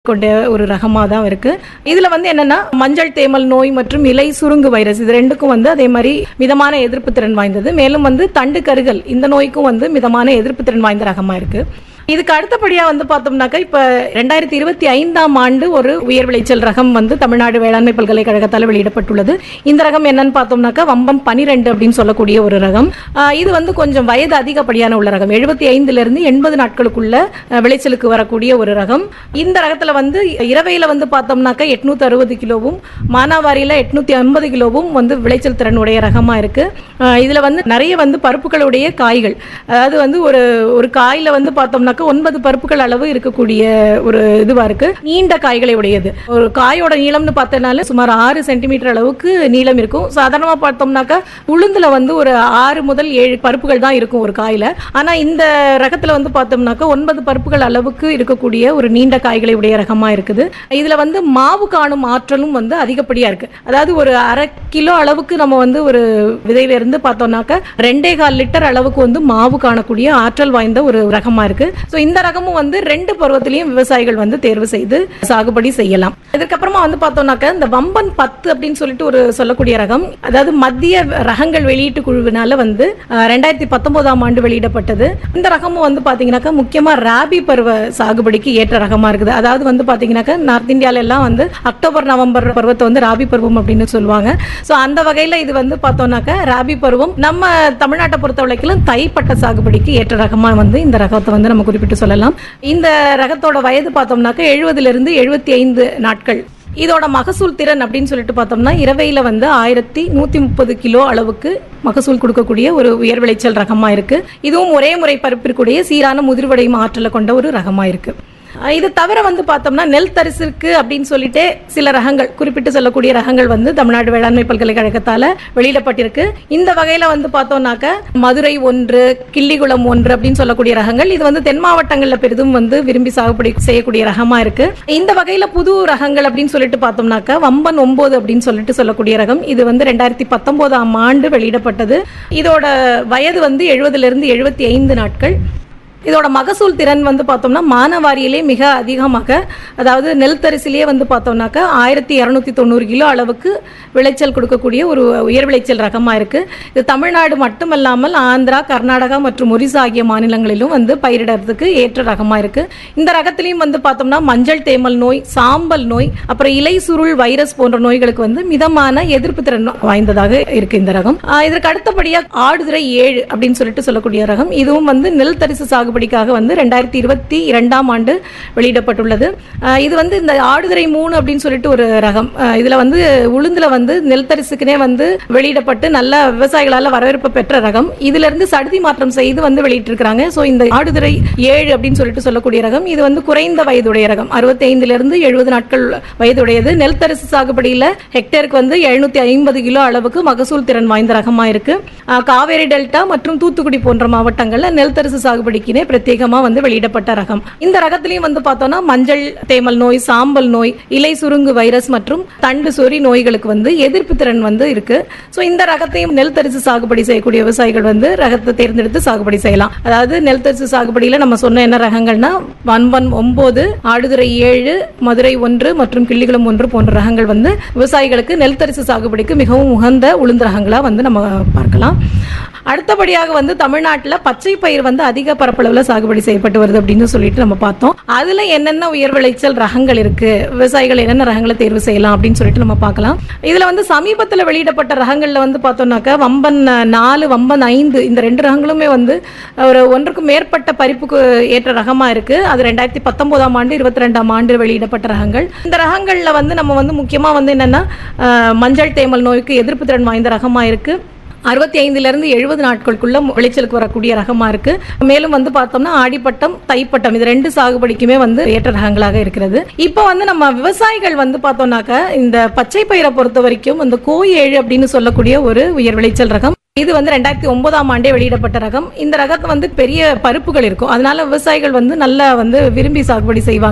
கொண்ட ஒரு ரகமாக தான் இருக்கு இதுல வந்து என்னன்னா மஞ்சள் தேமல் நோய் மற்றும் இலை சுருங்கு வைரஸ் இது ரெண்டுக்கும் வந்து அதே மாதிரி மிதமான எதிர்ப்பு திறன் வாய்ந்தது மேலும் வந்து தண்டு கருகல் இந்த நோய்க்கும் வந்து மிதமான எதிர்ப்பு திறன் வாய்ந்த ரகமா இருக்கு இதுக்கு அடுத்தபடியா வந்து பார்த்தோம்னாக்கா இப்ப ரெண்டாயிரத்தி இருபத்தி ஐந்தாம் ஆண்டு ஒரு உயர் விளைச்சல் ரகம் வந்து தமிழ்நாடு வேளாண்மை பல்கலைக்கழகத்தால் வெளியிடப்பட்டுள்ளது இந்த ரகம் என்னன்னு பார்த்தோம்னாக்கா வம்பன் பனிரெண்டு அப்படின்னு சொல்லக்கூடிய ஒரு ரகம் ஆஹ் இது வந்து கொஞ்சம் வயது அதிகப்படியான உள்ள ரகம் எழுபத்தி ஐந்துல இருந்து எண்பது நாட்களுக்குள்ள அஹ், விளைச்சலுக்கு வரக்கூடிய ஒரு ரகம் இந்த ரகத்துல வந்து இரவையில வந்து பார்த்தோம்னாக்கா எட்நூத்தி அறுபது கிலோவும் மானாவாரியில எட்நூத்தி ஐம்பது கிலோவும் வந்து விளைச்சல் திறன் உடைய ரகமா இருக்கு ஆஹ் இதுல வந்து நிறைய வந்து பருப்புகளுடைய காய்கள் அதாவது வந்து ஒரு ஒரு காயில வந்து பார்த்தோம்னாக்கா ஒன்பது பருப்புகள் அளவு இருக்கக்கூடிய ஒரு இதுவா இருக்கு நீண்ட காய்களை உடையது ஒரு காயோட நீளம்னு பார்த்தனால சுமார் ஆறு சென்டிமீட்டர் அளவுக்கு நீளம் இருக்கும் சாதாரணமா பார்த்தோம்னாக்கா உளுந்துல வந்து ஒரு ஆறு முதல் ஏழு பருப்புகள் தான் இருக்கும் ஒரு காயில ஆனா இந்த ரகத்துல வந்து பார்த்தோம்னாக்கா ஒன்பது பருப்புகள் அளவுக்கு இருக்கக்கூடிய ஒரு நீண்ட காய்களை உடைய ரகமா இருக்குது இதுல வந்து மாவு காணும் ஆற்றலும் வந்து அதிகப்படியா இருக்கு அதாவது ஒரு அரை கிலோ அளவுக்கு நம்ம வந்து ஒரு விதையில இருந்து பார்த்தோம்னாக்கா ரெண்டே கால் லிட்டர் அளவுக்கு வந்து மாவு காணக்கூடிய ஆற்றல் வாய்ந்த ஒரு ரகமா இருக்கு ஸோ இந்த ரகமும் வந்து ரெண்டு பருவத்திலையும் விவசாயிகள் வந்து தேர்வு செய்து சாகுபடி செய்யலாம் இதுக்கப்புறமா வந்து பார்த்தோம்னாக்கா இந்த வம்பன் பத்து அப்படின்னு சொல்லிட்டு ஒரு சொல்லக்கூடிய ரகம் அதாவது மத்திய ரகங்கள் வெளியீட்டு குழுவினால வந்து அஹ், ரெண்டாயிரத்தி பத்தொன்பதாம் ஆண்டு வெளியிடப்பட்டது இந்த ரகமும் வந்து பாத்தீங்கன்னாக்கா முக்கியமா ராபி பருவ சாகுபடிக்கு ஏற்ற ரகமா இருக்குது அதாவது வந்து பாத்தீங்கன்னாக்கா நார்த் இந்தியால எல்லாம் வந்து அக்டோபர் நவம்பர் பருவத்தை வந்து ராபி பருவம் அப்படின்னு சொல்லுவாங்க ஸோ அந்த வகையில இது வந்து பார்த்தோம்னாக்கா ராபி பருவம் நம்ம தமிழ்நாட்டை பொறுத்த வரைக்கும் தைப்பட்ட சாகுபடிக்கு ஏற்ற ரகமா வந்து இந்த ரகத்தை வந்து நம்ம குறிப்பிட்டு சொல்லலாம் இந்த ரகத்தோட வயது பார்த்தோம்னாக்கா எழுபதுல இருந்து எழுபத்தி ஐந்து நாட்கள் இதோட மகசூல் திறன் அப்படின்னு சொல்லிட்டு பார்த்தோம்னா இரவையில வந்து ஆயிரத்தி நூத்தி முப்பது கிலோ அளவுக்கு மகசூல் கொடுக்கக்கூடிய ஒரு உயர் விளைச்சல் ரகமா இருக்கு இதுவும் ஒரே முறை பரப்பிற்குடைய சீரான முதிர்வடையும் ஆற்றலை கொண்ட ஒரு ரகமா இருக்கு அஹ் இது தவிர வந்து பார்த்தோம்னா நெல் தரிசிற்கு அப்படின்னு சொல்லிட்டு சில ரகங்கள் குறிப்பிட்டு சொல்லக்கூடிய ரகங்கள் வந்து தமிழ்நாடு வேளாண்மை பல்கலைக்கழகத்தால வெளியிடப்பட்டிருக்கு இந்த வகையில வந்து பார்த்தோம்னாக்க மதுரை ஒன்று கிள்ளிகுளம் ஒன்று அப்படின்னு சொல்லக்கூடிய ரகங்கள் இது வந்து தென் மாவட்டங்கள்ல பெரிதும் வந்து விரும்பி சாகுபடி செய்யக்கூடிய ரகமா இருக்கு இந்த வகையில புது ரகங்கள் அப்படின்னு சொல்லிட்டு பார்த்தோம்னாக்க வம்பன் ஒன்பது அப்படின்னு சொல்லிட்டு சொல்லக்கூடிய ரகம் இது வந்து ரெண்டாயிரத்தி பத்தொன்பதாம் ஆண்டு வெளியிடப்பட்டது இதோட வயது வந்து எழுபதுல இருந்து எழுபத்தி ஐந்து நாட்கள் இதோட மகசூல் திறன் வந்து பார்த்தோம்னா மானவாரியிலே மிக அதிகமாக அதாவது நெல் தரிசிலேயே வந்து பார்த்தோம்னாக்கா ஆயிரத்தி இரநூத்தி தொண்ணூறு கிலோ அளவுக்கு விளைச்சல் கொடுக்கக்கூடிய ஒரு உயர் விளைச்சல் ரகமாக இருக்கு இது தமிழ்நாடு மட்டுமல்லாமல் ஆந்திரா கர்நாடகா மற்றும் ஒரிசா ஆகிய மாநிலங்களிலும் வந்து பயிரிடறதுக்கு ஏற்ற ரகமாக இருக்கு இந்த ரகத்திலையும் வந்து பார்த்தோம்னா மஞ்சள் தேமல் நோய் சாம்பல் நோய் அப்புறம் இலை சுருள் வைரஸ் போன்ற நோய்களுக்கு வந்து மிதமான எதிர்ப்பு திறன் வாய்ந்ததாக இருக்கு இந்த ரகம் ஆஹ் இதற்கு அடுத்தபடியாக ஆடுதுறை ஏழு அப்படின்னு சொல்லிட்டு சொல்லக்கூடிய ரகம் இதுவும் வந்து நெல் தரிசு சாகுபடிக்காக வந்து ரெண்டாயிரத்தி இருபத்தி இரண்டாம் ஆண்டு வெளியிடப்பட்டுள்ளது ஆஹ் இது வந்து இந்த ஆடுதுறை மூணு அப்படின்னு சொல்லிட்டு ஒரு ரகம் ஆஹ் இதுல வந்து உளுந்துல வந்து நெல் தரிசுக்குனே வந்து வெளியிடப்பட்டு நல்ல விவசாயிகளால வரவேற்பு பெற்ற ரகம் இதுல இருந்து சடுதி மாற்றம் செய்து வந்து வெளியிட்டிருக்கிறாங்க சோ இந்த ஆடுதுறை ஏழு அப்படின்னு சொல்லிட்டு சொல்லக்கூடிய ரகம் இது வந்து குறைந்த வயதுடைய ரகம் அறுபத்தி ஐந்துல இருந்து எழுபது நாட்கள் வயதுடையது நெல் தரிசு சாகுபடியில ஹெக்டேருக்கு வந்து எழுநூத்தி ஐம்பது கிலோ அளவுக்கு மகசூல் திறன் வாய்ந்த ரகமா இருக்கு ஆஹ் காவேரி டெல்டா மற்றும் தூத்துக்குடி போன்ற மாவட்டங்கள்ல நெல் தரிசு சாகுபடிக்குனே பிரத்யேகமா வந்து வெளியிடப்பட்ட ரகம் இந்த ரகத்திலையும் வந்து பார்த்தோம்னா மஞ்சள் தேமல் நோய் சாம்பல் நோய் இலை சுருங்கு வைரஸ் மற்றும் தண்டு சொறி நோய்களுக்கு வந்து எதிர்ப்பு திறன் வந்து இருக்கு சோ இந்த ரகத்தையும் நெல் தரிசு சாகுபடி செய்யக்கூடிய விவசாயிகள் வந்து ரகத்தை தேர்ந்தெடுத்து சாகுபடி செய்யலாம் அதாவது நெல் தரிசு சாகுபடியில நம்ம சொன்ன என்ன ரகங்கள்னா வன்பன் ஒன்பது ஆடுதுறை ஏழு மதுரை ஒன்று மற்றும் கிள்ளிகுளம் ஒன்று போன்ற ரகங்கள் வந்து விவசாயிகளுக்கு நெல் தரிசு சாகுபடிக்கு மிகவும் உகந்த உளுந்து ரகங்களா வந்து நம்ம பார்க்கலாம் அடுத்தபடியாக வந்து தமிழ்நாட்டுல பச்சை பயிர் வந்து அதிக பரப்பளவுல சாகுபடி செய்யப்பட்டு வருது அப்படின்னு சொல்லிட்டு நம்ம பார்த்தோம் அதுல என்னென்ன உயர் விளைச்சல் ரகங்கள் இருக்கு விவசாயிகள் என்னென்ன ரகங்களை தேர்வு செய்யலாம் அப்படின்னு சொல்லிட்டு நம்ம பார்க்கலாம் இதுல வந்து சமீபத்துல வெளியிடப்பட்ட ரகங்கள்ல வந்து பார்த்தோம்னாக்கா வம்பன் நாலு வம்பன் ஐந்து இந்த ரெண்டு ரகங்களுமே வந்து ஒரு ஒன்றுக்கும் மேற்பட்ட பறிப்புக்கு ஏற்ற ரகமா இருக்கு அது ரெண்டாயிரத்தி பத்தொன்பதாம் ஆண்டு இருபத்தி ரெண்டாம் ஆண்டு வெளியிடப்பட்ட ரகங்கள் இந்த ரகங்கள்ல வந்து நம்ம வந்து முக்கியமா வந்து என்னன்னா அஹ், மஞ்சள் தேமல் நோய்க்கு எதிர்ப்பு திறன் வாய்ந்த ரகமா இருக்கு அறுபத்தி ஐந்துல இருந்து எழுபது நாட்களுக்குள்ள விளைச்சலுக்கு வரக்கூடிய ரகமா இருக்கு மேலும் வந்து பார்த்தோம்னா ஆடிப்பட்டம் தைப்பட்டம் இது ரெண்டு சாகுபடிக்குமே வந்து ஏற்ற ரகங்களாக இருக்கிறது இப்போ வந்து நம்ம விவசாயிகள் வந்து பார்த்தோம்னாக்க இந்த பச்சை பயிரை பொறுத்த வரைக்கும் இந்த கோய் ஏழு அப்படின்னு சொல்லக்கூடிய ஒரு உயர் விளைச்சல் ரகம் இது வந்து ரெண்டாயிரத்தி ஒன்பதாம் ஆண்டே வெளியிடப்பட்ட ரகம் இந்த ரகத்தை வந்து பெரிய பருப்புகள் இருக்கும் அதனால விவசாயிகள் வந்து நல்லா வந்து விரும்பி சாகுபடி செய்வாங்க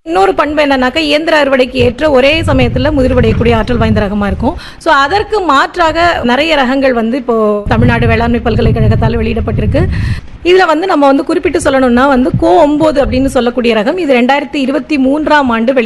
இன்னொரு பண்பு என்னன்னாக்கா இயந்திர அறுவடைக்கு ஏற்ற ஒரே சமயத்துல முதிர்வடையக்கூடிய ஆற்றல் வாய்ந்த ரகமா இருக்கும் ஸோ அதற்கு மாற்றாக நிறைய ரகங்கள் வந்து இப்போ தமிழ்நாடு வேளாண்மை பல்கலைக்கழகத்தால் வெளியிடப்பட்டிருக்கு இதுல வந்து நம்ம வந்து குறிப்பிட்டு சொல்லணும்னா வந்து கோ ஒன்பது அப்படின்னு சொல்லக்கூடிய ரகம் இது ரெண்டாயிரத்தி இருபத்தி மூன்றாம் ஆண்டு வெளி